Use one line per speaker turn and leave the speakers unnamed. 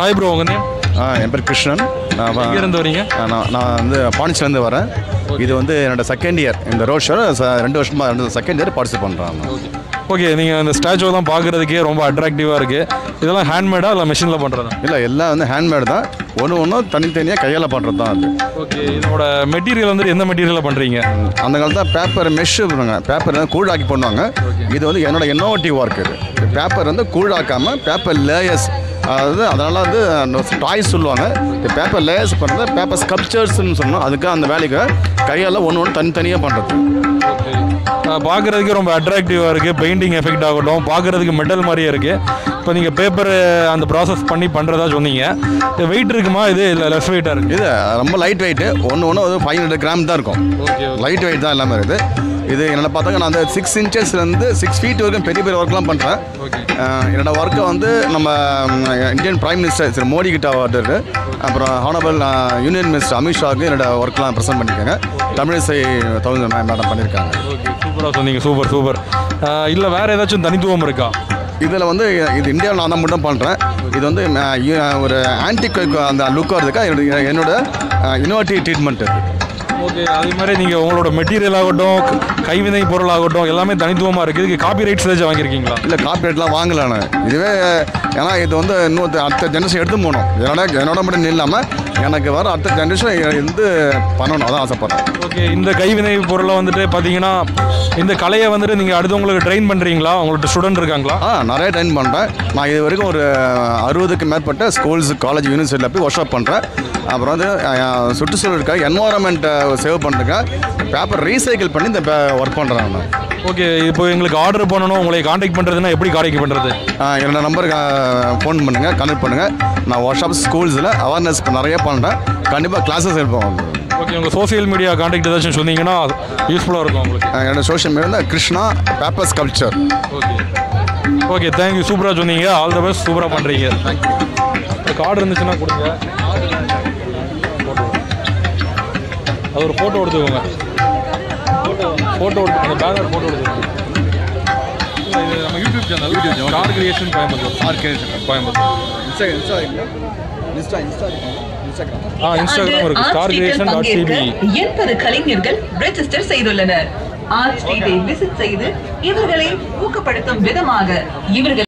hi bro உங்கள் name
ஆ என் பேர் கிருஷ்ணன் நான் வ-
எங்கேருந்து வரீங்க
ஆ, நான் நான் வந்து பாண்டிச்சேரிலேருந்து வரேன் இது வந்து என்னோட செகண்ட் இயர் இந்த ரோட் ஷோ ரெண்டு வருஷமாக ரெண்டு செகண்ட் இயர் பார்ட்டிசிபேட் பண்ணுறேன்
ஓகே நீங்கள் இந்த ஸ்டாச்சுவெல்லாம் பார்க்குறதுக்கே ரொம்ப அட்ராக்டிவாக இருக்குது இதெல்லாம் ஹேண்ட்மேடா இல்லை மிஷினில் பண்ணுறதா
இல்லை எல்லாம் வந்து ஹேண்ட்மேடு தான் ஒன்று ஒன்றும் தனித்தனியாக கையால் பண்ணுறது தான் அது
ஓகே இதோட மெட்டீரியல் வந்து எந்த மெட்டீரியலில் பண்ணுறீங்க
அந்த காலத்தில் பேப்பர் மெஷ் பண்ணுவாங்க பேப்பர் வந்து கூழாக்கி பண்ணுவாங்க இது வந்து என்னோட இன்னோவேட்டிவ் ஒர்க் இது பேப்பர் வந்து கூழாக்காமல் பேப்பர் லேயர்ஸ் அதாவது அதனால் வந்து டாய்ஸ் சொல்லுவாங்க இந்த பேப்பர் லேயர்ஸ் பண்ணுறது பேப்பர் ஸ்கல்ப்சர்ஸ்னு சொன்னோம் அதுக்கு அந்த வேலைக்கு கையால் ஒன்று ஒன்று தனித்தனியாக பண்ணுறது
பார்க்குறதுக்கு ரொம்ப அட்ராக்டிவாக இருக்குது பெயிண்டிங் எஃபெக்ட் ஆகட்டும் பார்க்குறதுக்கு மெட்டல் மாதிரியே இருக்குது இப்போ நீங்கள் பேப்பர் அந்த ப்ராசஸ் பண்ணி பண்ணுறதா சொன்னீங்க வெயிட் இருக்குமா இது இல்லை லெஸ் வெயிட்டாக இருக்குது
இது ரொம்ப லைட் வெயிட்டு ஒன்று ஒன்று வந்து ஃபைவ் ஹண்ட்ரட் கிராம் தான் இருக்கும்
ஓகே
லைட் வெயிட் தான் எல்லாமே இருக்குது இது என்னோட பார்த்தாங்க நான் அந்த சிக்ஸ் இன்ச்சஸ்லேருந்து சிக்ஸ் ஃபீட் வரைக்கும் பெரிய பெரிய ஒர்க்லாம் பண்ணுறேன்
ஓகே
என்னோட ஒர்க்கை வந்து நம்ம ம், இந்தியன் பிரைம் மினிஸ்டர் திரு மோடி கிட்ட ஆர்டர் அப்புறம் ஹானபிள் யூனியன் மினிஸ்டர் அமித்ஷாவுக்கு என்னோட ஒர்க்லாம் ப்ரெசென்ட் பண்ணியிருக்காங்க தமிழிசை தௌசண்ட் மேடம் பண்ணியிருக்காங்க
ஓகே சூப்பராக சொன்னீங்க சூப்பர் சூப்பர் இல்லை வேறு ஏதாச்சும் தனித்துவம் இருக்கா
இதில் வந்து இது இந்தியாவில் நான் தான் மட்டும் பண்ணுறேன் இது வந்து அஹ், இ- ஒரு ஆன்டிக் அந்த லுக் வரதுக்காக என்னோட என்னோட இன்னோவேட்டிவ் ட்ரீட்மெண்ட் இது
ஓகே அதே மாதிரி நீங்கள் உங்களோட மெட்டீரியல் ஆகட்டும் க- கைவினை பொருள் ஆகட்டும் எல்லாமே தனித்துவமாக இருக்குது இதுக்கு காப்பி ரைட்ஸ் ஏதாச்சும் வாங்கியிருக்கீங்களா
இல்லை காப்பிரைட்லாம் வாங்கல நான் இதுவே ஏன்னா இது வந்து இன்னொரு அடுத்த ஜென்ரேஷன் எடுத்து போகணும் என்னோட என்னோட மட்டும் இல்லாமல் எனக்கு வர அடுத்த ஜென்ரேஷன் வந்து பண்ணணும் அதான் ஆசைப்பட்றேன்
ஓகே இந்த கைவினை பொருளை வந்துட்டு பார்த்தீங்கன்னா இந்த கலையை வந்துட்டு நீங்கள் அடுத்தவங்களுக்கு ட்ரெயின் பண்ணுறீங்களா உங்கள்ட்ட ஸ்டூடெண்ட் இருக்காங்களா
ஆ நிறைய டைம் பண்ணுறேன் நான் இது வரைக்கும் ஒரு அறுபதுக்கு மேற்பட்ட ஸ்கூல்ஸ் காலேஜ் யூனிவர்சிட்டியில் போய் ஒர்க் ஷாப் பண்ணுறேன் அப்புறம் வந்து அஹ், சுற்றுச்சூழலுக்காக என்வாரன்மெண்ட்டை சேவ் பண்ணுறதுக்காக பேப்பர் ரீசைக்கிள் பண்ணி இந்த ஒர்க் பண்ணுறேன் நான்
ஓகே இப்போ எங்களுக்கு ஆர்டர் பண்ணணும் உங்களை காண்டாக்ட் பண்ணுறதுன்னா எப்படி காண்டாக்ட் பண்ணுறது
ஆஹ் என்னோட நம்பருக்கு ஃபோன் பண்ணுங்கள் கனெக்ட் பண்ணுங்கள் நான் ஒர்க் ஷாப் ஸ்கூல்ஸில் அவேர்னஸ் நிறைய பண்ணுறேன் கண்டிப்பாக கிளாஸஸ் எடுப்போம்
ஓகே உங்கள் சோஷியல் மீடியா காண்டாக்ட் ஏதாச்சும் சொன்னீங்கன்னா யூஸ்ஃபுல்லாக இருக்கும் உங்களுக்கு
ஆஹ் என்னோட social media Krishna paper sculpture
okay okay thank you சூப்பராக சொன்னீங்க ஆல் த பெஸ்ட் சூப்பராக பண்ணுறீங்க கார்டு இருந்துச்சுன்னா கொடுங்க அது ஒரு ஃபோட்டோ எடுத்துக்கோங்க ஃபோட்டோ எடுத்து அந்த பேனர் ஃபோட்டோ எடுத்துக்கோங்க இது நம்ம YouTube channel YouTube channel star creation Coimbatore star creation Coimbatore ஆ இன்ஸ்டாகிராம் இருக்கு ஸ்டார் கிரியேஷன் டாட் சிபி
எண்பது கலைஞர்கள் ரெஜிஸ்டர் செய்துள்ளனர் ஆர்ட் ஸ்ட்ரீட்டை விசிட் செய்து இவர்களை ஊக்கப்படுத்தும் விதமாக இவர்கள்